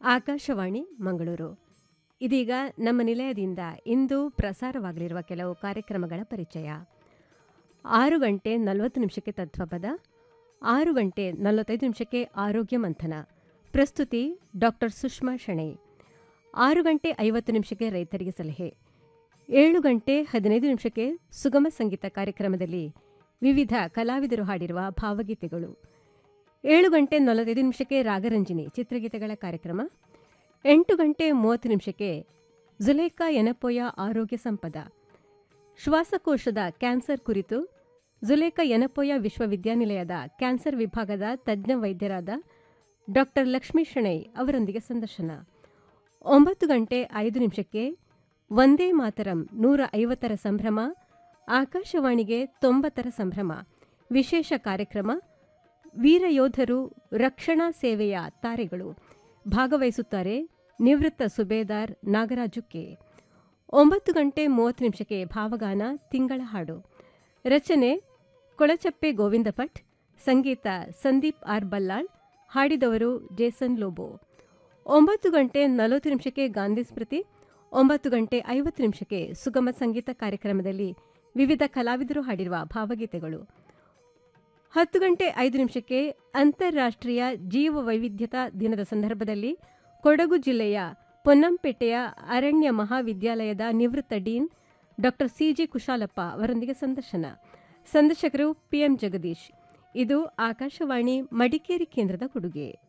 ಆಕಾಶವಾಣಿ ಮಂಗಳೂರು ಇದೀಗ ನಮ್ಮ ನಿಲಯದಿಂದ ಇಂದು ಪ್ರಸಾರವಾಗಲಿರುವ ಕೆಲವು ಕಾರ್ಯಕ್ರಮಗಳ ಪರಿಚಯ ಆರು ಗಂಟೆ ನಲವತ್ತು ನಿಮಿಷಕ್ಕೆ ತತ್ವಪದ ಆರು ಗಂಟೆ ನಲವತ್ತೈದು ನಿಮಿಷಕ್ಕೆ ಆರೋಗ್ಯ ಮಂಥನ ಪ್ರಸ್ತುತಿ ಡಾಕ್ಟರ್ ಸುಷ್ಮಾ ಶಣೈ ಆರು ಗಂಟೆ ಐವತ್ತು ನಿಮಿಷಕ್ಕೆ ರೈತರಿಗೆ ಸಲಹೆ ಏಳು ಗಂಟೆ ಹದಿನೈದು ನಿಮಿಷಕ್ಕೆ ಸುಗಮ ಸಂಗೀತ ಕಾರ್ಯಕ್ರಮದಲ್ಲಿ ವಿವಿಧ ಕಲಾವಿದರು ಹಾಡಿರುವ ಭಾವಗೀತೆಗಳು ಏಳು ಗಂಟೆ ನಲವತ್ತೈದು ನಿಮಿಷಕ್ಕೆ ರಾಗರಂಜಿನಿ ಚಿತ್ರಗೀತೆಗಳ ಕಾರ್ಯಕ್ರಮ ಎಂಟು ಗಂಟೆ ಮೂವತ್ತು ನಿಮಿಷಕ್ಕೆ ಜುಲೇಖಾ ಎನಪೋಯ ಆರೋಗ್ಯ ಸಂಪದ ಶ್ವಾಸಕೋಶದ ಕ್ಯಾನ್ಸರ್ ಕುರಿತು ಜುಲೇಖಾ ಎನಪೋಯ ವಿಶ್ವವಿದ್ಯಾನಿಲಯದ ಕ್ಯಾನ್ಸರ್ ವಿಭಾಗದ ತಜ್ಞ ವೈದ್ಯರಾದ ಡಾಕ್ಟರ್ ಲಕ್ಷ್ಮೀ ಶಣೈ ಅವರೊಂದಿಗೆ ಸಂದರ್ಶನ ಒಂಬತ್ತು ಗಂಟೆ ಐದು ನಿಮಿಷಕ್ಕೆ ಒಂದೇ ಮಾತರಂ ನೂರ ಐವತ್ತರ ಸಂಭ್ರಮ ಆಕಾಶವಾಣಿಗೆ ತೊಂಬತ್ತರ ಸಂಭ್ರಮ ವಿಶೇಷ ಕಾರ್ಯಕ್ರಮ ವೀರಯೋಧರು ರಕ್ಷಣಾ ಸೇವೆಯ ತಾರೆಗಳು ಭಾಗವಹಿಸುತ್ತಾರೆ ನಿವೃತ್ತ ಸುಬೇದಾರ್ ನಾಗರಾಜು ಕೆ ಒಂಬತ್ತು ಗಂಟೆ ಮೂವತ್ತು ನಿಮಿಷಕ್ಕೆ ಭಾವಗಾನ ತಿಂಗಳ ಹಾಡು ರಚನೆ ಕೊಳಚಪ್ಪೆ ಗೋವಿಂದ ಭಟ್ ಸಂಗೀತ ಸಂದೀಪ್ ಆರ್ ಬಲ್ಲಾಳ್ ಹಾಡಿದವರು ಜೇಸನ್ ಲೋಬೋ ಒಂಬತ್ತು ಗಂಟೆ ನಲವತ್ತು ನಿಮಿಷಕ್ಕೆ ಗಾಂಧಿ ಸ್ಮೃತಿ ಒಂಬತ್ತು ಗಂಟೆ ಐವತ್ತು ನಿಮಿಷಕ್ಕೆ ಸುಗಮ ಸಂಗೀತ ಕಾರ್ಯಕ್ರಮದಲ್ಲಿ ವಿವಿಧ ಕಲಾವಿದರು ಹಾಡಿರುವ ಭಾವಗೀತೆಗಳು ಹತ್ತು ಗಂಟೆ ಐದು ನಿಮಿಷಕ್ಕೆ ಅಂತಾರಾಷ್ಟ್ರೀಯ ಜೀವ ವೈವಿಧ್ಯತಾ ದಿನದ ಸಂದರ್ಭದಲ್ಲಿ ಕೊಡಗು ಜಿಲ್ಲೆಯ ಪೊನ್ನಂಪೇಟೆಯ ಅರಣ್ಯ ಮಹಾವಿದ್ಯಾಲಯದ ನಿವೃತ್ತ ಡೀನ್ ಡಾಕ್ಟರ್ ಸಿಜಿ ಕುಶಾಲಪ್ಪ ಅವರೊಂದಿಗೆ ಸಂದರ್ಶನ ಸಂದರ್ಶಕರು ಪಿಎಂ ಜಗದೀಶ್ ಇದು ಆಕಾಶವಾಣಿ ಮಡಿಕೇರಿ ಕೇಂದ್ರದ ಕೊಡುಗೆ